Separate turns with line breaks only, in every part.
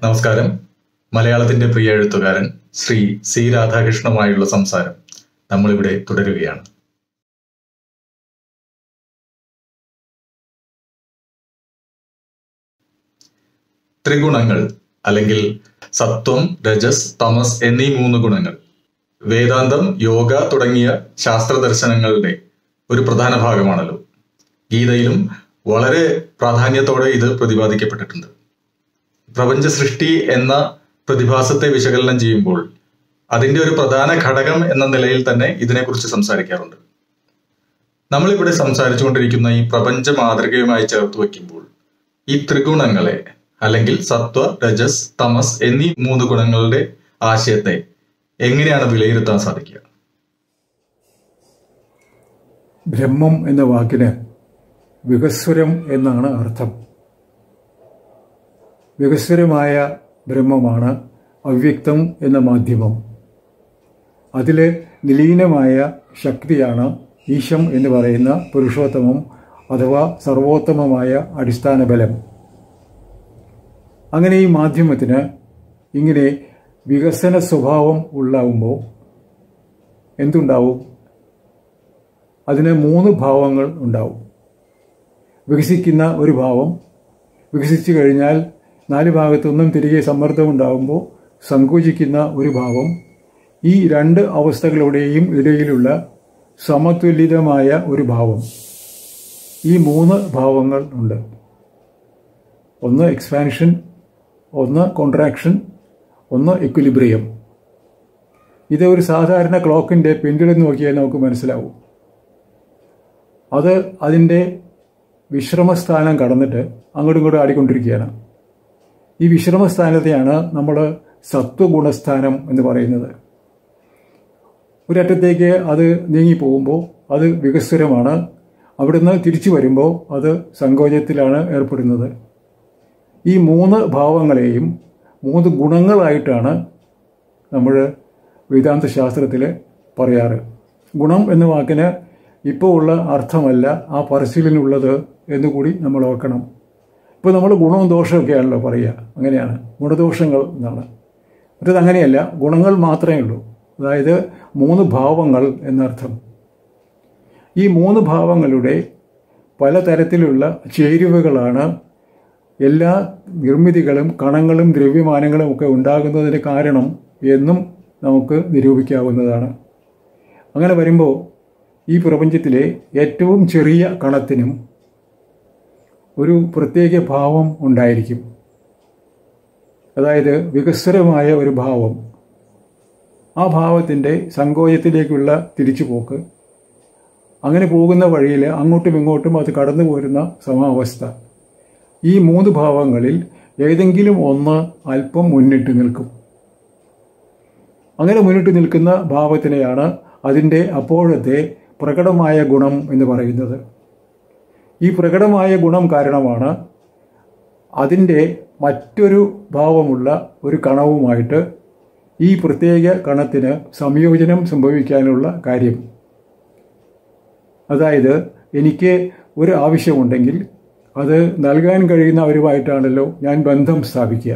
നമസ്കാരം മലയാളത്തിന്റെ പ്രിയ എഴുത്തുകാരൻ ശ്രീ സി രാധാകൃഷ്ണനുമായുള്ള സംസാരം നമ്മളിവിടെ തുടരുകയാണ് ത്രിഗുണങ്ങൾ അല്ലെങ്കിൽ സത്വം രജസ് തമസ് എന്നീ മൂന്ന് ഗുണങ്ങൾ വേദാന്തം യോഗ തുടങ്ങിയ ശാസ്ത്ര ദർശനങ്ങളുടെ ഒരു പ്രധാന ഭാഗമാണല്ലോ ഗീതയിലും വളരെ പ്രാധാന്യത്തോടെ ഇത് പ്രതിപാദിക്കപ്പെട്ടിട്ടുണ്ട് പ്രപഞ്ച സൃഷ്ടി എന്ന പ്രതിഭാസത്തെ വിശകലനം ചെയ്യുമ്പോൾ അതിന്റെ ഒരു പ്രധാന ഘടകം എന്ന നിലയിൽ തന്നെ ഇതിനെക്കുറിച്ച് സംസാരിക്കാറുണ്ട് നമ്മളിവിടെ സംസാരിച്ചുകൊണ്ടിരിക്കുന്ന ഈ പ്രപഞ്ച മാതൃകയുമായി ചേർത്ത് വയ്ക്കുമ്പോൾ ഈ ത്രിഗുണങ്ങളെ അല്ലെങ്കിൽ സത്വ രജസ് തമസ് എന്നീ മൂന്ന് ഗുണങ്ങളുടെ ആശയത്തെ എങ്ങനെയാണ് വിലയിരുത്താൻ സാധിക്കുക
ബ്രഹ്മം എന്ന വാക്കിന് വികസ്വരം എന്നാണ് അർത്ഥം വികസ്വരമായ ബ്രഹ്മമാണ് അവ്യക്തം എന്ന മാധ്യമം അതിൽ നിലീനമായ ശക്തിയാണ് ഈശം എന്ന് പറയുന്ന പുരുഷോത്തമം അഥവാ സർവോത്തമമായ അടിസ്ഥാന ബലം അങ്ങനെ ഈ മാധ്യമത്തിന് ഇങ്ങനെ വികസന സ്വഭാവം ഉണ്ടാവുമ്പോൾ എന്തുണ്ടാവും അതിന് മൂന്ന് ഭാവങ്ങൾ ഉണ്ടാവും വികസിക്കുന്ന ഒരു ഭാവം വികസിച്ചു കഴിഞ്ഞാൽ നാല് ഭാഗത്തുനിന്നും തിരികെ സമ്മർദ്ദം ഉണ്ടാകുമ്പോൾ സങ്കോചിക്കുന്ന ഒരു ഭാവം ഈ രണ്ട് അവസ്ഥകളുടെയും ഇടയിലുള്ള സമതുലിതമായ ഒരു ഭാവം ഈ മൂന്ന് ഭാവങ്ങൾ ഉണ്ട് ഒന്ന് എക്സ്പാൻഷൻ ഒന്ന് കോൺട്രാക്ഷൻ ഒന്ന് എക്വിലിബ്രിയം ഇത് ഒരു സാധാരണ ക്ലോക്കിൻ്റെ പിന്തുടർന്ന് നോക്കിയാൽ നമുക്ക് മനസ്സിലാവും അത് അതിൻ്റെ വിശ്രമസ്ഥാനം കടന്നിട്ട് അങ്ങോട്ടും ഇങ്ങോട്ടും ആടിക്കൊണ്ടിരിക്കുകയാണ് ഈ വിശ്രമസ്ഥാനത്തെയാണ് നമ്മൾ സത്വഗുണസ്ഥാനം എന്ന് പറയുന്നത് ഒരറ്റത്തേക്ക് അത് നീങ്ങി പോകുമ്പോൾ അത് വികസ്വരമാണ് അവിടുന്ന് തിരിച്ചു വരുമ്പോൾ അത് സങ്കോചത്തിലാണ് ഏർപ്പെടുന്നത് ഈ മൂന്ന് ഭാവങ്ങളെയും മൂന്ന് ഗുണങ്ങളായിട്ടാണ് നമ്മൾ വേദാന്ത ശാസ്ത്രത്തിൽ പറയാറ് ഗുണം എന്ന വാക്കിന് ഇപ്പോൾ ഉള്ള അർത്ഥമല്ല ആ പറച്ചിലിനുള്ളത് എന്നുകൂടി നമ്മൾ ഓർക്കണം ഇപ്പോൾ നമ്മൾ ഗുണവും ദോഷമൊക്കെയാണല്ലോ പറയുക അങ്ങനെയാണ് ഗുണദോഷങ്ങൾ എന്നാണ് മറ്റത് അങ്ങനെയല്ല ഗുണങ്ങൾ മാത്രമേ ഉള്ളൂ അതായത് മൂന്ന് ഭാവങ്ങൾ എന്നർത്ഥം ഈ മൂന്ന് ഭാവങ്ങളുടെ പലതരത്തിലുള്ള ചേരുവകളാണ് എല്ലാ നിർമ്മിതികളും കണങ്ങളും ദ്രവ്യമാനങ്ങളും ഒക്കെ ഉണ്ടാകുന്നതിന് കാരണം എന്നും നമുക്ക് നിരൂപിക്കാവുന്നതാണ് അങ്ങനെ വരുമ്പോൾ ഈ പ്രപഞ്ചത്തിലെ ഏറ്റവും ചെറിയ കണത്തിനും ഒരു പ്രത്യേക ഭാവം ഉണ്ടായിരിക്കും അതായത് വികസ്വരമായ ഒരു ഭാവം ആ ഭാവത്തിൻ്റെ സങ്കോചത്തിലേക്കുള്ള തിരിച്ചുപോക്ക് അങ്ങനെ പോകുന്ന വഴിയിൽ അങ്ങോട്ടും ഇങ്ങോട്ടും അത് കടന്നു പോരുന്ന സമാവസ്ഥ ഈ മൂന്ന് ഭാവങ്ങളിൽ ഏതെങ്കിലും ഒന്ന് അല്പം മുന്നിട്ട് നിൽക്കും അങ്ങനെ മുന്നിട്ട് നിൽക്കുന്ന ഭാവത്തിനെയാണ് അതിൻ്റെ അപ്പോഴത്തെ പ്രകടമായ ഗുണം എന്ന് പറയുന്നത് ഈ പ്രകടമായ ഗുണം കാരണമാണ് അതിൻ്റെ മറ്റൊരു ഭാവമുള്ള ഒരു കണവുമായിട്ട് ഈ പ്രത്യേക കണത്തിന് സംയോജനം സംഭവിക്കാനുള്ള കാര്യം അതായത് എനിക്ക് ഒരു ആവശ്യമുണ്ടെങ്കിൽ അത് നൽകാൻ കഴിയുന്നവരുമായിട്ടാണല്ലോ ഞാൻ ബന്ധം സ്ഥാപിക്കുക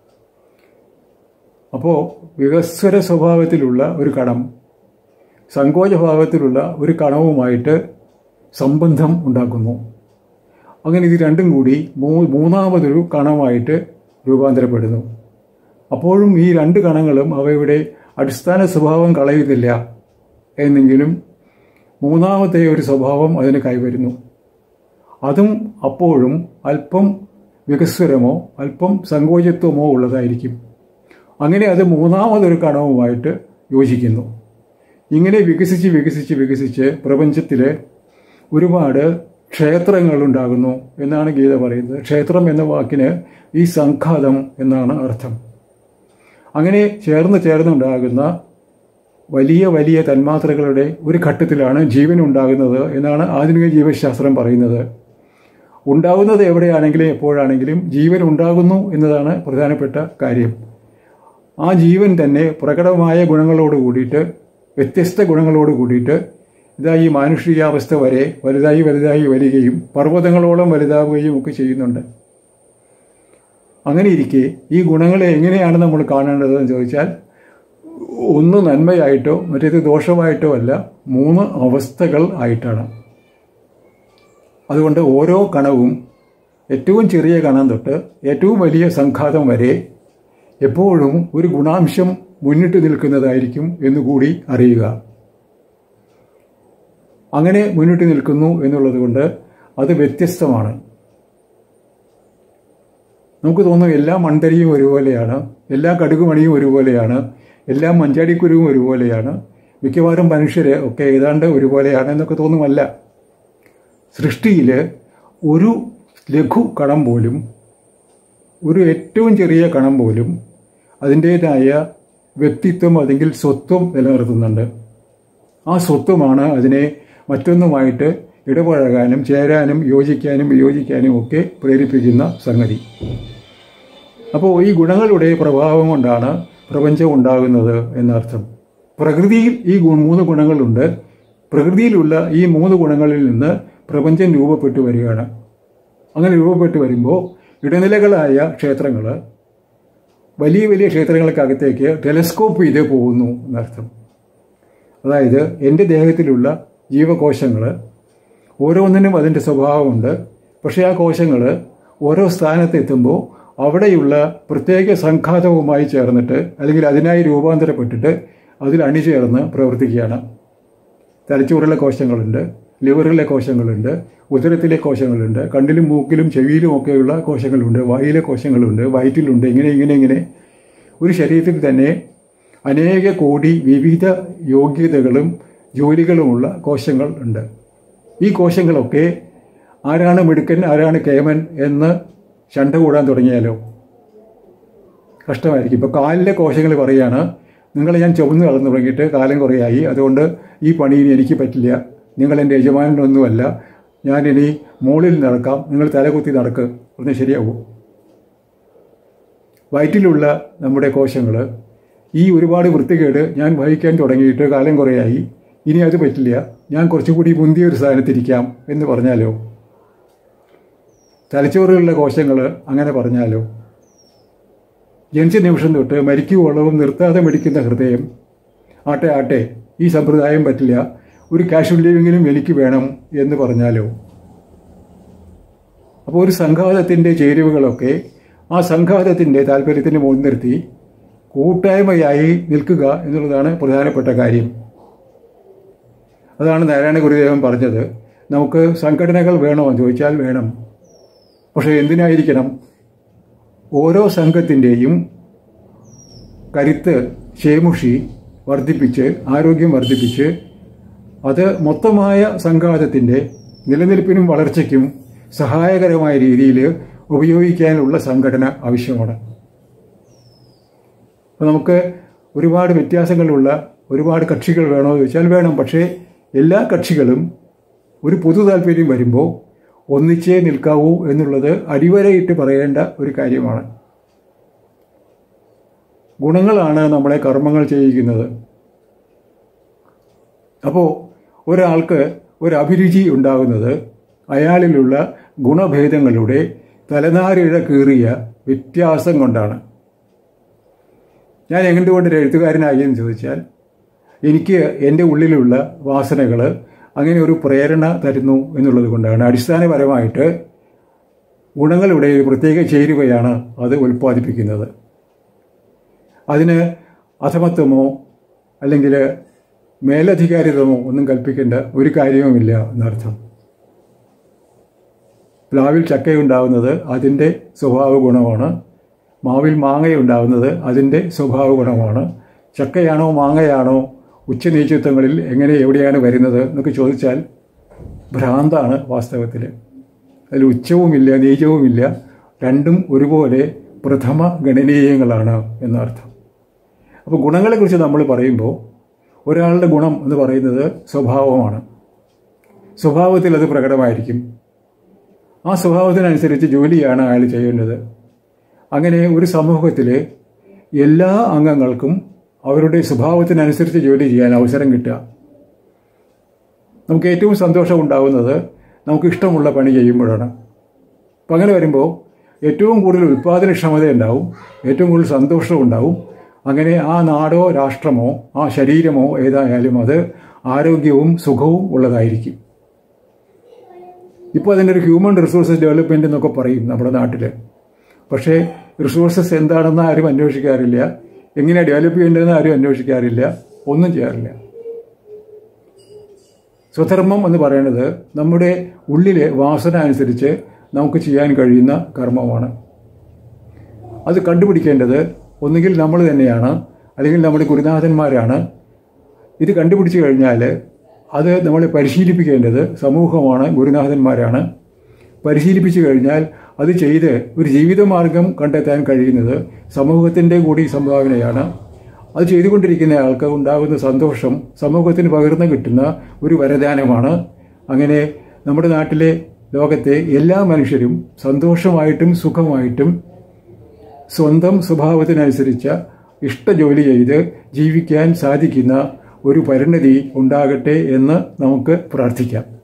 അപ്പോൾ വികസ്വര സ്വഭാവത്തിലുള്ള ഒരു കണം സങ്കോചഭാവത്തിലുള്ള ഒരു കണവുമായിട്ട് സംബന്ധം ഉണ്ടാക്കുന്നു അങ്ങനെ ഇത് രണ്ടും കൂടി മൂന്നാമതൊരു കണമായിട്ട് രൂപാന്തരപ്പെടുന്നു അപ്പോഴും ഈ രണ്ട് കണങ്ങളും അവയുടെ അടിസ്ഥാന സ്വഭാവം കളയുന്നില്ല എന്നെങ്കിലും മൂന്നാമത്തെ ഒരു സ്വഭാവം അതിന് കൈവരുന്നു അതും അപ്പോഴും അല്പം വികസ്വരമോ അല്പം സങ്കോചത്വമോ ഉള്ളതായിരിക്കും അങ്ങനെ അത് മൂന്നാമതൊരു കണവുമായിട്ട് യോജിക്കുന്നു ഇങ്ങനെ വികസിച്ച് വികസിച്ച് വികസിച്ച് പ്രപഞ്ചത്തിൽ ഒരുപാട് ക്ഷേത്രങ്ങൾ ഉണ്ടാകുന്നു എന്നാണ് ഗീത പറയുന്നത് ക്ഷേത്രം എന്ന വാക്കിന് ഈ സംഘാതം എന്നാണ് അർത്ഥം അങ്ങനെ ചേർന്ന് ചേർന്നുണ്ടാകുന്ന വലിയ വലിയ തന്മാത്രകളുടെ ഒരു ഘട്ടത്തിലാണ് ജീവൻ ഉണ്ടാകുന്നത് എന്നാണ് ആധുനിക ജീവശാസ്ത്രം പറയുന്നത് ഉണ്ടാകുന്നത് എവിടെയാണെങ്കിലും എപ്പോഴാണെങ്കിലും ജീവൻ ഉണ്ടാകുന്നു എന്നതാണ് പ്രധാനപ്പെട്ട കാര്യം ആ ജീവൻ തന്നെ പ്രകടമായ ഗുണങ്ങളോട് കൂടിയിട്ട് വ്യത്യസ്ത ഗുണങ്ങളോട് കൂടിയിട്ട് ഇതാ ഈ മാനുഷികാവസ്ഥ വരെ വലുതായി വലുതായി വരികയും പർവ്വതങ്ങളോളം വലുതാവുകയും ഒക്കെ ചെയ്യുന്നുണ്ട് അങ്ങനെ ഇരിക്കെ ഈ ഗുണങ്ങളെ എങ്ങനെയാണ് നമ്മൾ കാണേണ്ടതെന്ന് ചോദിച്ചാൽ ഒന്ന് നന്മയായിട്ടോ മറ്റേത് ദോഷമായിട്ടോ അല്ല മൂന്ന് അവസ്ഥകൾ ആയിട്ടാണ് അതുകൊണ്ട് ഓരോ കണവും ഏറ്റവും ചെറിയ കണം തൊട്ട് ഏറ്റവും വലിയ സംഘാതം വരെ എപ്പോഴും ഒരു ഗുണാംശം മുന്നിട്ട് നിൽക്കുന്നതായിരിക്കും എന്നുകൂടി അറിയുക അങ്ങനെ മുന്നിട്ട് നിൽക്കുന്നു എന്നുള്ളത് കൊണ്ട് അത് വ്യത്യസ്തമാണ് നമുക്ക് തോന്നും എല്ലാ മൺതരിയും ഒരുപോലെയാണ് എല്ലാ കടുകുമണിയും ഒരുപോലെയാണ് എല്ലാ മഞ്ചാടിക്കുരുവും ഒരുപോലെയാണ് മിക്കവാറും മനുഷ്യർ ഒക്കെ ഏതാണ്ട് ഒരുപോലെയാണ് എന്നൊക്കെ തോന്നുമല്ല സൃഷ്ടിയിൽ ഒരു ലഘു കണം പോലും ഒരു ഏറ്റവും ചെറിയ കണം പോലും അതിൻ്റേതായ വ്യക്തിത്വം അല്ലെങ്കിൽ സ്വത്വം നിലനിർത്തുന്നുണ്ട് ആ സ്വത്വമാണ് അതിനെ മറ്റൊന്നുമായിട്ട് ഇടപഴകാനും ചേരാനും യോജിക്കാനും വിയോജിക്കാനും ഒക്കെ പ്രേരിപ്പിക്കുന്ന സംഗതി അപ്പോൾ ഈ ഗുണങ്ങളുടെ പ്രഭാവം കൊണ്ടാണ് പ്രപഞ്ചം ഉണ്ടാകുന്നത് എന്നർത്ഥം പ്രകൃതിയിൽ ഈ ഗു- മൂന്ന് ഗുണങ്ങളുണ്ട് പ്രകൃതിയിലുള്ള ഈ മൂന്ന് ഗുണങ്ങളിൽ നിന്ന് പ്രപഞ്ചം രൂപപ്പെട്ടു വരികയാണ് അങ്ങനെ രൂപപ്പെട്ടു വരുമ്പോൾ ഇടനിലകളായ ക്ഷേത്രങ്ങൾ വലിയ വലിയ ക്ഷേത്രങ്ങൾക്കകത്തേക്ക് ടെലസ്കോപ്പ് ചെയ്ത് പോകുന്നു എന്നർത്ഥം അതായത് എൻ്റെ ദേഹത്തിലുള്ള ജീവകോശങ്ങൾ ഓരോന്നിനും അതിൻ്റെ സ്വഭാവമുണ്ട് പക്ഷേ ആ കോശങ്ങൾ ഓരോ സ്ഥാനത്ത് എത്തുമ്പോൾ അവിടെയുള്ള പ്രത്യേക സംഘാതവുമായി ചേർന്നിട്ട് അല്ലെങ്കിൽ അതിനായി രൂപാന്തരപ്പെട്ടിട്ട് അതിൽ അണിചേർന്ന് പ്രവർത്തിക്കുകയാണ് തലച്ചോറിലെ കോശങ്ങളുണ്ട് ലിവറിലെ കോശങ്ങളുണ്ട് ഉദരത്തിലെ കോശങ്ങളുണ്ട് കണ്ണിലും മൂക്കിലും ചെവിയിലും ഒക്കെയുള്ള കോശങ്ങളുണ്ട് വായിലെ കോശങ്ങളുണ്ട് വയറ്റിലുണ്ട് ഇങ്ങനെ ഇങ്ങനെ ഇങ്ങനെ ഒരു ശരീരത്തിൽ തന്നെ അനേക കോടി വിവിധ യോഗ്യതകളും ജോലികളുമുള്ള കോശങ്ങൾ ഉണ്ട് ഈ കോശങ്ങളൊക്കെ ആരാണ് മിടുക്കൻ ആരാണ് കേമൻ എന്ന് ശണ്ട കൂടാൻ തുടങ്ങിയാലോ കഷ്ടമായിരിക്കും ഇപ്പോൾ കാലിലെ കോശങ്ങൾ പറയുകയാണ് നിങ്ങളെ ഞാൻ ചുവന്ന് കളർന്നു തുടങ്ങിയിട്ട് കാലം കുറേയായി അതുകൊണ്ട് ഈ പണി ഇനി എനിക്ക് പറ്റില്ല നിങ്ങൾ എൻ്റെ യജമാനനൊന്നുമല്ല ഞാനിനി മുകളിൽ നടക്കാം നിങ്ങൾ തലകുത്തി നടക്ക് ഒന്ന് ശരിയാവും വയറ്റിലുള്ള നമ്മുടെ കോശങ്ങൾ ഈ ഒരുപാട് വൃത്തികേട് ഞാൻ വഹിക്കാൻ തുടങ്ങിയിട്ട് കാലം കുറേയായി ഇനി അത് പറ്റില്ല ഞാൻ കുറച്ചുകൂടി മുന്തിയ ഒരു സ്ഥാനത്തിരിക്കാം എന്ന് പറഞ്ഞാലോ തലച്ചോറിലുള്ള കോശങ്ങൾ അങ്ങനെ പറഞ്ഞാലോ ജനിച്ച നിമിഷം തൊട്ട് മരിക്കുവോളവും നിർത്താതെ മടിക്കുന്ന ഹൃദയം ആട്ടെ ആട്ടെ ഈ സമ്പ്രദായം പറ്റില്ല ഒരു കാഷ്വൽ ലീവിങ്ങിനും എനിക്ക് വേണം എന്ന് പറഞ്ഞാലോ അപ്പോൾ ഒരു സംഘാതത്തിൻ്റെ ചേരുവകളൊക്കെ ആ സംഘാതത്തിൻ്റെ താല്പര്യത്തിന് മുൻനിർത്തി കൂട്ടായ്മയായി നിൽക്കുക എന്നുള്ളതാണ് പ്രധാനപ്പെട്ട കാര്യം അതാണ് നാരായണ ഗുരുദേവൻ പറഞ്ഞത് നമുക്ക് സംഘടനകൾ വേണോ എന്ന് ചോദിച്ചാൽ വേണം പക്ഷേ എന്തിനായിരിക്കണം ഓരോ സംഘത്തിൻ്റെയും കരുത്ത് ക്ഷേമുഷി വർദ്ധിപ്പിച്ച് ആരോഗ്യം വർദ്ധിപ്പിച്ച് അത് മൊത്തമായ സംഘാതത്തിൻ്റെ നിലനിൽപ്പിനും വളർച്ചയ്ക്കും സഹായകരമായ രീതിയിൽ ഉപയോഗിക്കാനുള്ള സംഘടന ആവശ്യമാണ് അപ്പോൾ നമുക്ക് ഒരുപാട് വ്യത്യാസങ്ങളുള്ള ഒരുപാട് കക്ഷികൾ വേണോ എന്ന് ചോദിച്ചാൽ വേണം പക്ഷേ എല്ലാ കക്ഷികളും ഒരു പൊതു താല്പര്യം വരുമ്പോൾ ഒന്നിച്ചേ നിൽക്കാവൂ എന്നുള്ളത് അടിവരയിട്ട് പറയേണ്ട ഒരു കാര്യമാണ് ഗുണങ്ങളാണ് നമ്മളെ കർമ്മങ്ങൾ ചെയ്യിക്കുന്നത് അപ്പോൾ ഒരാൾക്ക് ഒരു അഭിരുചി ഉണ്ടാകുന്നത് അയാളിലുള്ള ഗുണഭേദങ്ങളുടെ തലനാരിഴ കീറിയ വ്യത്യാസം കൊണ്ടാണ് ഞാൻ എന്തുകൊണ്ട് ഒരു എഴുത്തുകാരനായി എന്ന് ചോദിച്ചാൽ എനിക്ക് എൻ്റെ ഉള്ളിലുള്ള വാസനകൾ അങ്ങനെ ഒരു പ്രേരണ തരുന്നു എന്നുള്ളത് കൊണ്ടാണ് അടിസ്ഥാനപരമായിട്ട് ഗുണങ്ങളുടെ ഒരു പ്രത്യേക ചേരുവയാണ് അത് ഉൽപ്പാദിപ്പിക്കുന്നത് അതിന് അധമത്വമോ അല്ലെങ്കിൽ മേലധികാരിത്വമോ ഒന്നും കൽപ്പിക്കേണ്ട ഒരു കാര്യവുമില്ല എന്നർത്ഥം പ്ലാവിൽ ചക്കയുണ്ടാവുന്നത് അതിൻ്റെ സ്വഭാവ ഗുണമാണ് മാവിൽ മാങ്ങയുണ്ടാവുന്നത് അതിൻ്റെ സ്വഭാവ ഗുണമാണ് ചക്കയാണോ മാങ്ങയാണോ ഉച്ചനീചത്വങ്ങളിൽ എങ്ങനെ എവിടെയാണ് വരുന്നത് എന്നൊക്കെ ചോദിച്ചാൽ ഭ്രാന്താണ് വാസ്തവത്തിൽ അതിൽ ഉച്ചവുമില്ല നീചവുമില്ല രണ്ടും ഒരുപോലെ പ്രഥമ ഗണനീയങ്ങളാണ് എന്നർത്ഥം അപ്പോൾ ഗുണങ്ങളെക്കുറിച്ച് നമ്മൾ പറയുമ്പോൾ ഒരാളുടെ ഗുണം എന്ന് പറയുന്നത് സ്വഭാവമാണ് സ്വഭാവത്തിൽ അത് പ്രകടമായിരിക്കും ആ സ്വഭാവത്തിനനുസരിച്ച് ജോലിയാണ് അയാൾ ചെയ്യേണ്ടത് അങ്ങനെ ഒരു സമൂഹത്തിൽ എല്ലാ അംഗങ്ങൾക്കും അവരുടെ സ്വഭാവത്തിനനുസരിച്ച് ജോലി ചെയ്യാൻ അവസരം കിട്ടുക നമുക്ക് ഏറ്റവും സന്തോഷം ഉണ്ടാകുന്നത് നമുക്ക് ഇഷ്ടമുള്ള പണി ചെയ്യുമ്പോഴാണ് അപ്പം അങ്ങനെ വരുമ്പോൾ ഏറ്റവും കൂടുതൽ ഉൽപ്പാദനക്ഷമത ഉണ്ടാവും ഏറ്റവും കൂടുതൽ സന്തോഷം ഉണ്ടാവും അങ്ങനെ ആ നാടോ രാഷ്ട്രമോ ആ ശരീരമോ ഏതായാലും അത് ആരോഗ്യവും സുഖവും ഉള്ളതായിരിക്കും ഇപ്പോൾ അതിൻ്റെ ഒരു ഹ്യൂമൻ റിസോഴ്സസ് ഡെവലപ്മെൻ്റ് എന്നൊക്കെ പറയും നമ്മുടെ നാട്ടിൽ പക്ഷേ റിസോഴ്സസ് എന്താണെന്ന് ആരും അന്വേഷിക്കാറില്ല എങ്ങനെയാണ് ഡെവലപ്പ് ചെയ്യേണ്ടതെന്ന് ആരും അന്വേഷിക്കാറില്ല ഒന്നും ചെയ്യാറില്ല സ്വധർമ്മം എന്ന് പറയുന്നത് നമ്മുടെ ഉള്ളിലെ വാസന അനുസരിച്ച് നമുക്ക് ചെയ്യാൻ കഴിയുന്ന കർമ്മമാണ് അത് കണ്ടുപിടിക്കേണ്ടത് ഒന്നുകിൽ നമ്മൾ തന്നെയാണ് അല്ലെങ്കിൽ നമ്മുടെ ഗുരുനാഥന്മാരാണ് ഇത് കണ്ടുപിടിച്ചു കഴിഞ്ഞാൽ അത് നമ്മളെ പരിശീലിപ്പിക്കേണ്ടത് സമൂഹമാണ് ഗുരുനാഥന്മാരാണ് പരിശീലിപ്പിച്ചു കഴിഞ്ഞാൽ അത് ചെയ്ത് ഒരു ജീവിതമാർഗം കണ്ടെത്താൻ കഴിയുന്നത് സമൂഹത്തിൻ്റെ കൂടി സംഭാവനയാണ് അത് ചെയ്തുകൊണ്ടിരിക്കുന്ന ആൾക്ക് ഉണ്ടാകുന്ന സന്തോഷം സമൂഹത്തിന് പകർന്നു കിട്ടുന്ന ഒരു വരദാനമാണ് അങ്ങനെ നമ്മുടെ നാട്ടിലെ ലോകത്തെ എല്ലാ മനുഷ്യരും സന്തോഷമായിട്ടും സുഖമായിട്ടും സ്വന്തം സ്വഭാവത്തിനനുസരിച്ച ഇഷ്ടജോലി ചെയ്ത് ജീവിക്കാൻ സാധിക്കുന്ന ഒരു പരിണതി ഉണ്ടാകട്ടെ എന്ന് നമുക്ക് പ്രാർത്ഥിക്കാം